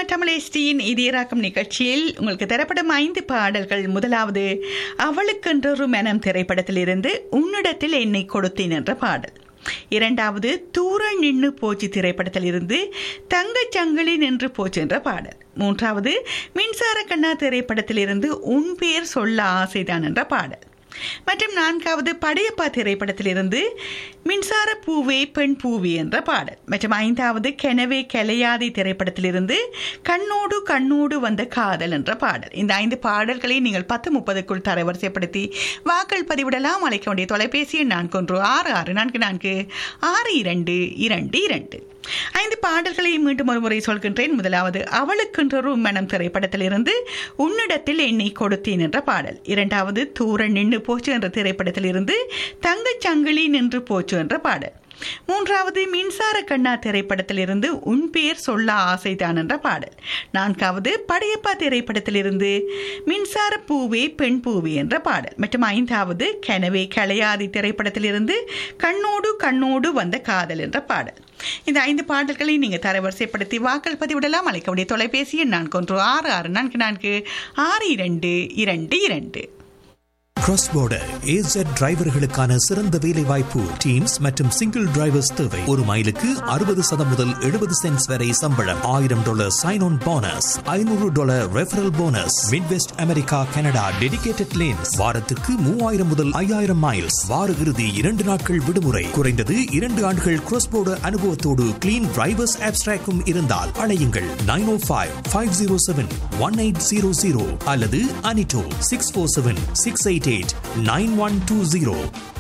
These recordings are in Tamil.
தமிழேஷ்டியின் இதயராக்கம் நிகழ்ச்சியில் உங்களுக்கு தரப்படும் ஐந்து பாடல்கள் முதலாவது அவளுக்கென்றொரு மனம் திரைப்படத்திலிருந்து உன்னிடத்தில் என்னை கொடுத்தேன் என்ற பாடல் இரண்டாவது தூர நின்னு போச்சு திரைப்படத்திலிருந்து தங்கச் சங்கிலி நின்று போச்சு என்ற பாடல் மூன்றாவது மின்சார கண்ணா திரைப்படத்திலிருந்து உன் பேர் சொல்ல ஆசைதான் என்ற பாடல் மற்றும் நான்காவது படையப்பா திரைப்படத்திலிருந்து மின்சார பூவே பெண் பூவி என்ற பாடல் மற்றும் ஐந்தாவது கெனவே கெலையாதி திரைப்படத்திலிருந்து கண்ணோடு கண்ணோடு வந்த காதல் என்ற பாடல் இந்த ஐந்து பாடல்களை நீங்கள் பத்து முப்பதுக்குள் தரவரிசைப்படுத்தி வாக்கள் பதிவிடலாம் அழைக்க வேண்டிய தொலைபேசி எண் நான்கு ஒன்று ஆறு ஆறு நான்கு நான்கு ஆறு இரண்டு இரண்டு இரண்டு ஐந்து பாடல்களை மீண்டும் ஒரு முறை சொல்கின்றேன் முதலாவது அவளுக்கென்றொரு மனம் திரைப்படத்திலிருந்து உன்னிடத்தில் என்னை கொடுத்தேன் என்ற பாடல் இரண்டாவது தூர நின்று போச்சு என்ற திரைப்படத்திலிருந்து தங்கச் சங்கிலி நின்று போச்சு என்ற பாடல் மூன்றாவது மின்சார கண்ணா திரைப்படத்திலிருந்து உன் பேர் சொல்ல ஆசைதான் என்ற பாடல் நான்காவது படையப்பா திரைப்படத்திலிருந்து மின்சார பூவே பெண் பூவே என்ற பாடல் மற்றும் ஐந்தாவது கனவே கலையாதி திரைப்படத்திலிருந்து கண்ணோடு கண்ணோடு வந்த காதல் என்ற பாடல் இந்த ஐந்து பாடல்களை நீங்கள் தரவரிசைப்படுத்தி வாக்கள் பதிவிடலாம் அழைக்கக்கூடிய தொலைபேசி எண் நான்கு ஒன்று ஆறு ஆறு நான்கு நான்கு ஆறு இரண்டு இரண்டு இரண்டு கிராஸ் border AZ டிரைவர்களுக்கான சிறந்த வேலை வாய்ப்பு டீம்ஸ் மற்றும் சிங்கிள் டிரைவர்ஸ் தேவை ஒரு மைலுக்கு அறுபது சதம் முதல் எழுபது சென்ட்ஸ் வரை சம்பளம் ஆயிரம் டாலர் சைன் ஆன் போனஸ் ஐநூறு dollar referral bonus Midwest America Canada dedicated lanes வாரத்துக்கு மூவாயிரம் முதல் ஐயாயிரம் மைல்ஸ் வார இறுதி இரண்டு நாட்கள் விடுமுறை குறைந்தது இரண்டு ஆண்டுகள் கிராஸ் border அனுபவத்தோடு கிளீன் டிரைவர்ஸ் ஆப்ஸ்ட்ராக்கும் இருந்தால் அழையுங்கள் nine O five five zero seven one eight zero zero அல்லது அனிட்டோ six four seven six eight eight nine one two zero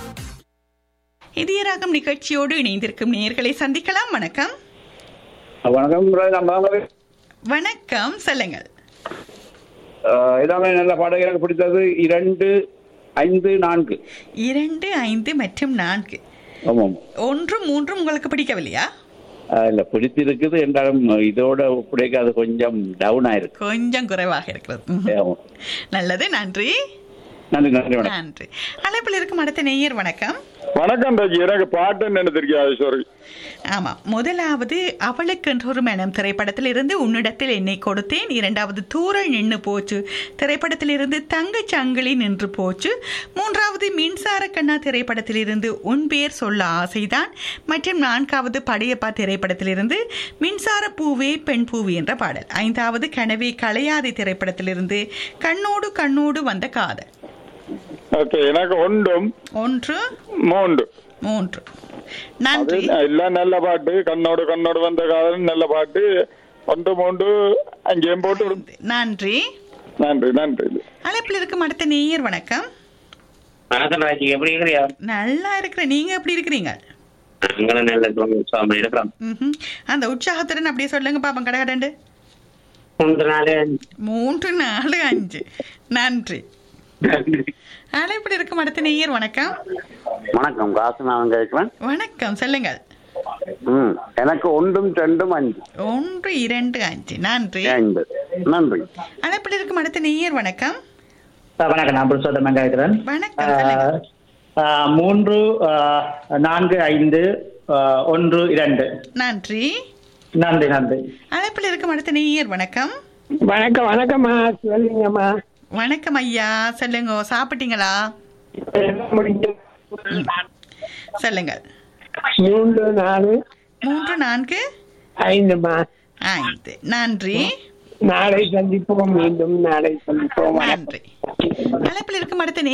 இதயராகம் நிகழ்ச்சியோடு இணைந்திருக்கும் நேயர்களை சந்திக்கலாம் வணக்கம் வணக்கம் நான் பாமர வணக்கம் சொல்லுங்கள் எல்லாமே நல்ல பாடல் எனக்கு பிடித்தது இரண்டு ஐந்து நான்கு இரண்டு ஐந்து மற்றும் நான்கு ஆமாம் ஒன்றும் மூன்றும் உங்களுக்கு பிடிக்கவில்லையா அஹ் இல்ல பிடித்திருக்குது என்றாலும் இதோட ஒப்படைக்க அது கொஞ்சம் டவுன் ஆயிருக்கு கொஞ்சம் குறைவாக இருக்கிறது ம்ஹும். ஆமாம். நல்லது நன்றி நன்றி நன்றி வணக்கம் நன்றி அழைப்பில் இருக்கும் அடுத்த நேயர் வணக்கம் வணக்கம் ராஜி எனக்கு பாட்டு நினைத்திருக்கியா சாரி ஆமாம் முதலாவது அவளுக்கென்றொரு மனம் திரைப்படத்தில் இருந்து உன்னிடத்தில் என்னை கொடுத்தேன் இரண்டாவது தூரல் நின்று போச்சு திரைப்படத்தில் இருந்து தங்கச் சங்கிலி நின்று போச்சு மூன்றாவது மின்சார கண்ணா திரைப்படத்தில் இருந்து உன் பேர் சொல்ல ஆசைதான் மற்றும் நான்காவது படையப்பா திரைப்படத்திலிருந்து மின்சார பூவே பெண் பூவி என்ற பாடல் ஐந்தாவது கனவே கலையாதி திரைப்படத்திலிருந்து கண்ணோடு கண்ணோடு வந்த காதல் ஓகே எனக்கு ஒன்றும் ஒன்று மூன்று மூன்று அது நன்றி எல்லாம் நல்ல பாட்டு கண்ணோடு கண்ணோடு வந்த காதல் நல்ல பாட்டு ஒன்று மூன்று அங்கேயும் போட்டு விடு. நன்றி நன்றி நன்றி அழைப்பில் இருக்கும் அடுத்த நேயர் வணக்கம் வணக்கம் ராஜி எப்படி இருக்கிறியா நல்லா இருக்கிறேன் நீங்க எப்படி இருக்கிறீங்க நாங்களும் நல்ல சுவாமி இருக்கிறோம் ம்ஹும். அந்த உற்சாகத்துடன் அப்படியே சொல்லுங்க பாப்போம் கடகடண்டு மூன்று நாள் மூன்று நாலு அஞ்சு நன்றி அழைப்பில் இருக்கும் அடுத்த நேயர் வணக்கம் வணக்கம் காசு நான் கேட்கிறேன் வணக்கம் சொல்லுங்கள் ம் எனக்கு ஒன்றும் ரெண்டும் அஞ்சு ஒன்று இரண்டு அஞ்சு நன்றி ஐந்து நன்றி அழைப்பில் இருக்கும் அடுத்த நேயர் வணக்கம் வணக்கம் நான் புருஷோத்தமன் கேட்கிறேன் வணக்கம் சொல்லுங்க ஆஹ், ஆஹ், மூன்று ஆஹ், நான்கு ஐந்து ஆஹ், ஒன்று இரண்டு நன்றி நன்றி நன்றி அழைப்பில் இருக்கும் அடுத்த நேயர் வணக்கம் வணக்கம் வணக்கம்மா சொல்லுங்கம்மா வணக்கம் ஐயா சொல்லுங்க சாப்பிட்டீங்களா என்ன முடிஞ்சு சொல்லுங்கள் மூன்று நாலு மூன்று நான்கு ஐந்துமா ஐந்து நன்றி நாளை சந்திப்போம் மீண்டும் நாளை சந்திப்போம் வணக்கம் நன்றி அழைப்பில் இருக்கும் அடுத்த